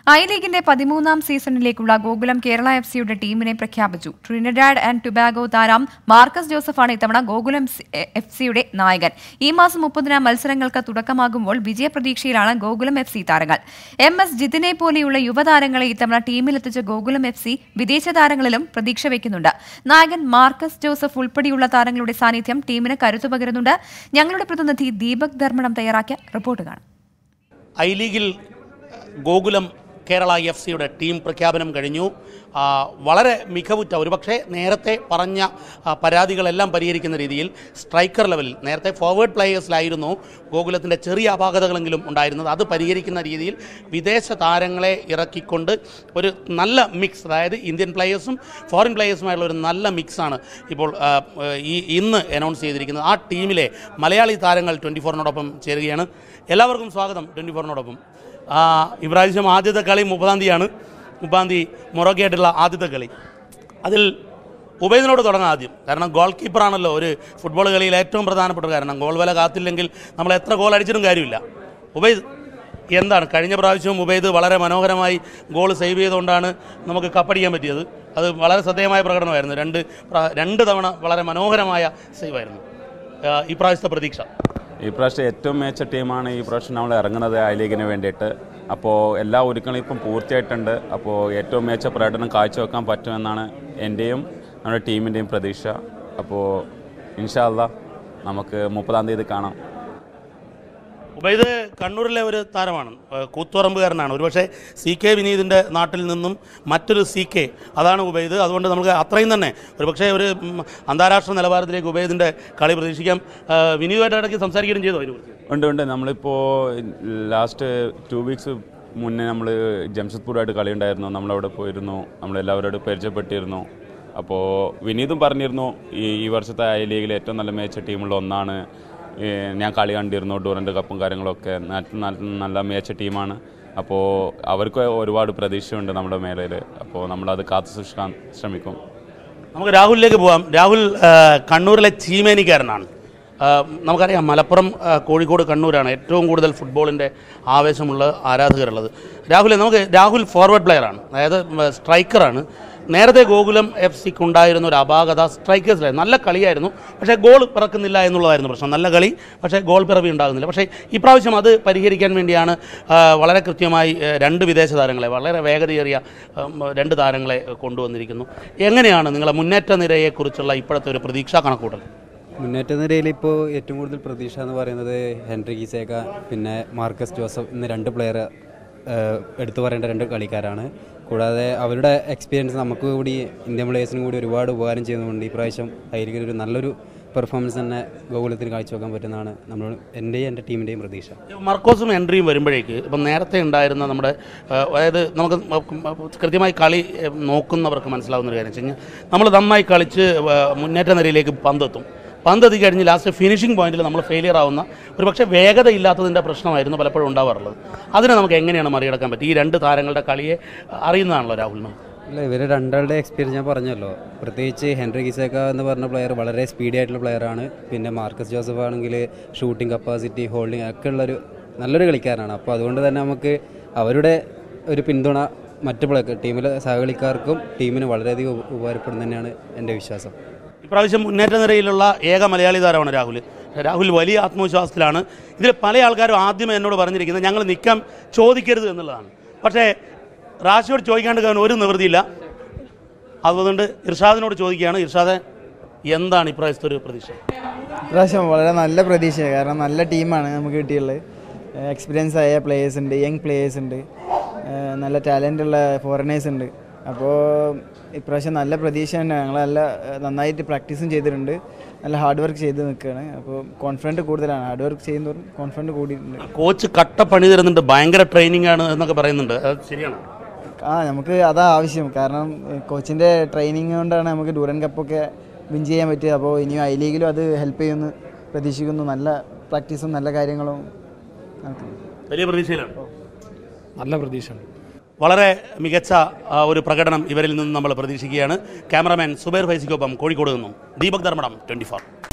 I ലീഗിന്റെ പതിമൂന്നാം സീസണിലേക്കുള്ള Gokulam Kerala F സിയുടെ ടീമിനെ പ്രഖ്യാപിച്ചു ട്രിനിഡാഡ് ആൻഡ് ടുബാഗോ താരം മാർക്കസ് ജോസഫാണ് ഇത്തവണ ഗോകുലം എഫ് സിയുടെ നായകൻ ഈ മാസം മുപ്പതിന് മത്സരങ്ങൾക്ക് തുടക്കമാകുമ്പോൾ വിജയപ്രതീക്ഷയിലാണ് ഗോകുലം എഫ് സി താരങ്ങൾ എം എസ് ജിതിനെ പോലെയുള്ള യുവതാരങ്ങളെ ഇത്തവണ ടീമിലെത്തിച്ച ഗോകുലം എഫ് സി വിദേശ താരങ്ങളിലും പ്രതീക്ഷ വയ്ക്കുന്നുണ്ട് നായകൻ മാർക്കസ് ജോസഫ് ഉൾപ്പെടെയുള്ള താരങ്ങളുടെ സാന്നിധ്യം ടീമിന് കരുത്തു പകരുന്നുണ്ട് ഞങ്ങളുടെ പ്രതിനിധി ദീപക് ധർമ്മടം തയ്യാറാക്കിയ റിപ്പോർട്ട് കാണാം ഐ ലീഗിൽ ഗോകുലം കേരള എഫ് സിയുടെ ടീം പ്രഖ്യാപനം കഴിഞ്ഞു ആ, വളരെ മികവുറ്റ ഒരുപക്ഷെ നേരത്തെ പറഞ്ഞ ആ, പരാതികളെല്ലാം പരിഹരിക്കുന്ന രീതിയിൽ സ്ട്രൈക്കർ ലെവലിൽ നേരത്തെ ഫോർവേഡ് പ്ലേയേഴ്സിലായിരുന്നു ഗോകുലത്തിൻ്റെ ചെറിയ അപാകതകളെങ്കിലും ഉണ്ടായിരുന്നത് അത് പരിഹരിക്കുന്ന രീതിയിൽ വിദേശ താരങ്ങളെ ഇറക്കിക്കൊണ്ട് ഒരു നല്ല മിക്സ് അതായത് ഇന്ത്യൻ പ്ലേയേഴ്സും ഫോറിൻ പ്ലേയേഴ്സുമായുള്ള ഒരു നല്ല മിക്സാണ് ഇപ്പോൾ ആ, ഈ ഇന്ന് അനൗൺസ് ചെയ്തിരിക്കുന്നത് ആ ടീമിലെ മലയാളി താരങ്ങൾ ട്വൻറ്റി ഫോറിനോടൊപ്പം ചേരുകയാണ് എല്ലാവർക്കും സ്വാഗതം ട്വൻറ്റി ഫോറിനോടൊപ്പം ആ, ഇപ്രാവശ്യം ആദ്യത്തെ കളി മുപ്പതാം തീയതിയാണ് മുപ്പതാം തീയതി മൊറോക്കയായിട്ടുള്ള ആദ്യത്തെ കളി അതിൽ ഉബൈദിനോട് തുടങ്ങാം ആദ്യം കാരണം ഗോൾ കീപ്പറാണല്ലോ ഒരു ഫുട്ബോൾ കളിയിൽ ഏറ്റവും പ്രധാനപ്പെട്ട കാരണം ഗോൾ വില കാത്തില്ലെങ്കിൽ നമ്മൾ എത്ര ഗോൾ അടിച്ചിട്ടും കാര്യമില്ല ഉബൈദ് എന്താണ് കഴിഞ്ഞ പ്രാവശ്യവും ഉബൈദ് വളരെ മനോഹരമായി ഗോൾ സേവ് ചെയ്തുകൊണ്ടാണ് നമുക്ക് കപ്പടിക്കാൻ പറ്റിയത് അത് വളരെ ശ്രദ്ധേയമായ പ്രകടനമായിരുന്നു രണ്ട് പ്ര- രണ്ട് തവണ വളരെ മനോഹരമായ സേവായിരുന്നു ആ, ഈ പ്രാവശ്യത്തെ പ്രതീക്ഷ ഈ പ്രാവശ്യം ഏറ്റവും മികച്ച ടീമാണ് ഈ പ്രാവശ്യം നമ്മൾ ഇറങ്ങുന്നത് ഐ ലീഗിന് വേണ്ടിയിട്ട് അപ്പോൾ എല്ലാ ഒരുക്കങ്ങളും ഇപ്പം പൂർത്തിയായിട്ടുണ്ട് അപ്പോൾ ഏറ്റവും മികച്ച പ്രകടനം കാഴ്ചവെക്കാൻ പറ്റുമെന്നാണ് എൻ്റെയും നമ്മുടെ ടീമിൻ്റെയും പ്രതീക്ഷ അപ്പോൾ ഇൻഷാല്ല നമുക്ക് മുപ്പതാം തീയതി കാണാം ഉബൈദ് കണ്ണൂരിലെ ഒരു താരമാണ് ഏഹ് കൂത്തുപറമ്പുകാരനാണ് ഒരുപക്ഷെ സി കെ വിനീതിൻ്റെ നാട്ടിൽ നിന്നും മറ്റൊരു സി കെ അതാണ് ഉബൈദ് അതുകൊണ്ട് നമുക്ക് അത്രയും തന്നെ ഒരുപക്ഷെ ഒരു ഉം, അന്താരാഷ്ട്ര നിലവാരത്തിലേക്ക് ഉബൈദിൻ്റെ കളി പ്രതീക്ഷിക്കാം ഏഹ് വിനീതുമായിട്ട് ഇടയ്ക്ക് സംസാരിക്കുകയും ചെയ്തു അതിനെക്കുറിച്ച് ഉണ്ട് ഉണ്ട് നമ്മളിപ്പോൾ ലാസ്റ്റ് ടു വീക്സ് മുന്നേ നമ്മൾ ജംഷഡ്പൂരായിട്ട് കളി ഉണ്ടായിരുന്നു നമ്മളവിടെ പോയിരുന്നു നമ്മളെല്ലാവരോടും പരിചയപ്പെട്ടിരുന്നു അപ്പോൾ വിനീതും പറഞ്ഞിരുന്നു ഈ ഈ വർഷത്തെ ഐ ലീഗിലെ ഏറ്റവും നല്ല മികച്ച ടീമുള്ള ഒന്നാണ് ഈ ഞാൻ കളി കണ്ടിരുന്നു ഡൂറൻ്റ് കപ്പും കാര്യങ്ങളൊക്കെ നല്ല നല്ല നല്ല മികച്ച ടീമാണ് അപ്പോൾ അവർക്ക് ഒരുപാട് പ്രതീക്ഷയുണ്ട് നമ്മുടെ മേലയിൽ അപ്പോൾ നമ്മളത് കാത്തു സൂക്ഷിക്കാൻ ശ്രമിക്കും നമുക്ക് രാഹുലിലേക്ക് പോവാം രാഹുൽ ആ, കണ്ണൂരിലെ ചീമേനിക്കാരനാണ് ആ, നമുക്കറിയാം മലപ്പുറം ആ, കോഴിക്കോട് കണ്ണൂരാണ് ഏറ്റവും കൂടുതൽ ഫുട്ബോളിൻ്റെ ആവേശമുള്ള ആരാധകരുള്ളത് രാഹുൽ നമുക്ക് രാഹുൽ ഫോർവേഡ് പ്ലെയറാണ് അതായത് ഉം, സ്ട്രൈക്കറാണ് നേരത്തെ ഗോകുലം എഫ് സിക്ക് ഉണ്ടായിരുന്ന ഒരു അപാകത സ്ട്രൈക്കേഴ്സിലായിരുന്നു നല്ല കളിയായിരുന്നു പക്ഷേ ഗോൾ പിറക്കുന്നില്ല എന്നുള്ളതായിരുന്നു പ്രശ്നം നല്ല കളി പക്ഷേ ഗോൾ പിറവി ഉണ്ടാകുന്നില്ല പക്ഷേ ഇപ്രാവശ്യം അത് പരിഹരിക്കാൻ വേണ്ടിയാണ് ആ, വളരെ കൃത്യമായി ആ, രണ്ട് വിദേശ താരങ്ങളെ വളരെ വേഗതയേറിയ ഉം, രണ്ട് താരങ്ങളെ കൊണ്ടുവന്നിരിക്കുന്നു എങ്ങനെയാണ് നിങ്ങളെ മുന്നേറ്റ നിരയെക്കുറിച്ചുള്ള ഇപ്പോഴത്തെ ഒരു പ്രതീക്ഷാ കണക്കൂട്ടൽ മുന്നേറ്റ നിരയിൽ ഇപ്പോൾ ഏറ്റവും കൂടുതൽ പ്രതീക്ഷ എന്ന് പറയുന്നത് ഹെൻറി ഗീസേക്ക പിന്നെ മാർക്കസ് ജോസഫ് എന്ന രണ്ട് പ്ലെയർ എടുത്തു പറയേണ്ട രണ്ട് കളിക്കാരാണ് കൂടാതെ അവരുടെ എക്സ്പീരിയൻസ് നമുക്ക് കൂടി ഇന്ത്യൻ പ്ലേയേഴ്സിനും കൂടി ഒരുപാട് ഉപകാരം ചെയ്യുന്നുണ്ട് ഈ പ്രാവശ്യം അതിലേക്ക് ഒരു നല്ലൊരു പെർഫോമൻസ് തന്നെ ഗോകുലത്തിന് കാഴ്ചവെക്കാൻ പറ്റുന്നതാണ് നമ്മൾ എൻ്റെയും എൻ്റെ ടീമിൻ്റെയും പ്രതീക്ഷ മർക്കോസും എൻട്രിയും വരുമ്പോഴേക്ക് ഇപ്പം നേരത്തെ ഉണ്ടായിരുന്ന നമ്മുടെ ആ, അതായത് നമുക്ക് കൃത്യമായി കളി ഏ, നോക്കുന്നവർക്ക് മനസ്സിലാവുന്ന ഒരു കാര്യം വെച്ച് കഴിഞ്ഞാൽ നമ്മൾ നന്നായി കളിച്ച് ആ, മുന്നേറ്റ നിരയിലേക്ക് പന്തെത്തും പന്തെത്തി കഴിഞ്ഞ് ലാസ്റ്റ് ഫിനിഷിംഗ് പോയിന്റിൽ നമ്മൾ ഫെയിലിയർ ആവുന്ന ഒരു പക്ഷേ വേഗത ഇല്ലാത്തതിൻ്റെ പ്രശ്നമായിരുന്നു പലപ്പോഴും ഉണ്ടാവാറുള്ളത് അതിനെ നമുക്ക് എങ്ങനെയാണ് മറികടക്കാൻ പറ്റും ഈ രണ്ട് താരങ്ങളുടെ കളിയെ അറിയുന്നതാണല്ലോ രാഹുലിന് അല്ല ഇവർ രണ്ടാളുടെ എക്സ്പീരിയൻസ് ഞാൻ പറഞ്ഞല്ലോ പ്രത്യേകിച്ച് ഹെൻറി ഗിസേക്ക എന്ന് പറഞ്ഞ പ്ലെയർ വളരെ സ്പീഡി ആയിട്ടുള്ള പ്ലെയറാണ് പിന്നെ മാർക്കസ് ജോസഫ് ആണെങ്കിൽ ഷൂട്ടിംഗ് കപ്പാസിറ്റി ഹോൾഡിംഗ് ഒക്കെ ഉള്ളൊരു നല്ലൊരു കളിക്കാരനാണ് അപ്പോൾ അതുകൊണ്ട് തന്നെ നമുക്ക് അവരുടെ ഒരു പിന്തുണ മറ്റു പ്ലെയർ ടീമിലെ സഹകളിക്കാർക്കും ടീമിന് വളരെയധികം ഉപ- ഉപകാരപ്പെടും തന്നെയാണ് എൻ്റെ വിശ്വാസം ഇപ്രാവശ്യം മുന്നേറ്റ നിരയിലുള്ള ഏക മലയാളി താരമാണ് രാഹുൽ രാഹുൽ വലിയ ആത്മവിശ്വാസത്തിലാണ് ഇതിൽ പല ആൾക്കാരും ആദ്യമേ എന്നോട് പറഞ്ഞിരിക്കുന്നത് ഞങ്ങൾ നിൽക്കാൻ ചോദിക്കരുത് എന്നുള്ളതാണ് പക്ഷേ റാഷിയോട് ചോദിക്കാണ്ട് കാരണം ഒരു നിവൃത്തിയില്ല അതുകൊണ്ട് ഇർഷാദിനോട് ചോദിക്കുകയാണ് ഇർഷാദെ എന്താണ് ഇപ്രാവശ്യത്തെ ഒരു പ്രതീക്ഷ ഇപ്രാവശ്യം വളരെ നല്ല പ്രതീക്ഷയാണ് കാരണം നല്ല ടീമാണ് നമുക്ക് കിട്ടിയുള്ളത് എക്സ്പീരിയൻസ് ആയ പ്ലേയേഴ്സ് ഉണ്ട് യങ് പ്ലേയേഴ്സ് ഉണ്ട് ഏഹ് നല്ല ടാലൻ്റ് ഉള്ള ഫോറിനേഴ്സ് ഉണ്ട് അപ്പോൾ ഇപ്രാവശ്യം നല്ല പ്രതീക്ഷ തന്നെ ഞങ്ങൾ നല്ല ഏഹ് നന്നായിട്ട് പ്രാക്ടീസും ചെയ്തിട്ടുണ്ട് നല്ല ഹാർഡ് വർക്ക് ചെയ്ത് നിൽക്കുകയാണ് അപ്പോൾ കോൺഫിഡൻറ്റ് കൂടുതലാണ് ഹാർഡ് വർക്ക് ചെയ്യുന്നതോറും കോൺഫിഡൻറ്റ് കൂടിയിട്ടുണ്ട് കോച്ച് കട്ട പണി തരുന്നുണ്ട് ഭയങ്കര ട്രെയിനിങ് ആണ് എന്നൊക്കെ പറയുന്നുണ്ട് അത് ശരിയാണ് ആ നമുക്ക് അതാ ആവശ്യം കാരണം കോച്ചിൻ്റെ ട്രെയിനിങ് കൊണ്ടാണ് നമുക്ക് ഡൂറൻ കപ്പൊക്കെ വിൻ ചെയ്യാൻ പറ്റിയത് അപ്പോൾ ഇനിയും ഐ ലീഗിലും അത് ഹെൽപ്പ് ചെയ്യുമെന്ന് പ്രതീക്ഷിക്കുന്നു നല്ല പ്രാക്ടീസും നല്ല കാര്യങ്ങളും നടക്കുന്നു വലിയ പ്രതീക്ഷയിലാണ് നല്ല പ്രതീക്ഷയുണ്ട് വളരെ മികച്ച ആ, ഒരു പ്രകടനം ഇവരിൽ നിന്ന് നമ്മൾ പ്രതീക്ഷിക്കുകയാണ് ക്യാമറാമാൻ സുബൈർ ഫൈസിക്കൊപ്പം കോഴിക്കോട് നിന്നും ദീപക് ധർമ്മടം ട്വൻറ്റി ഫോർ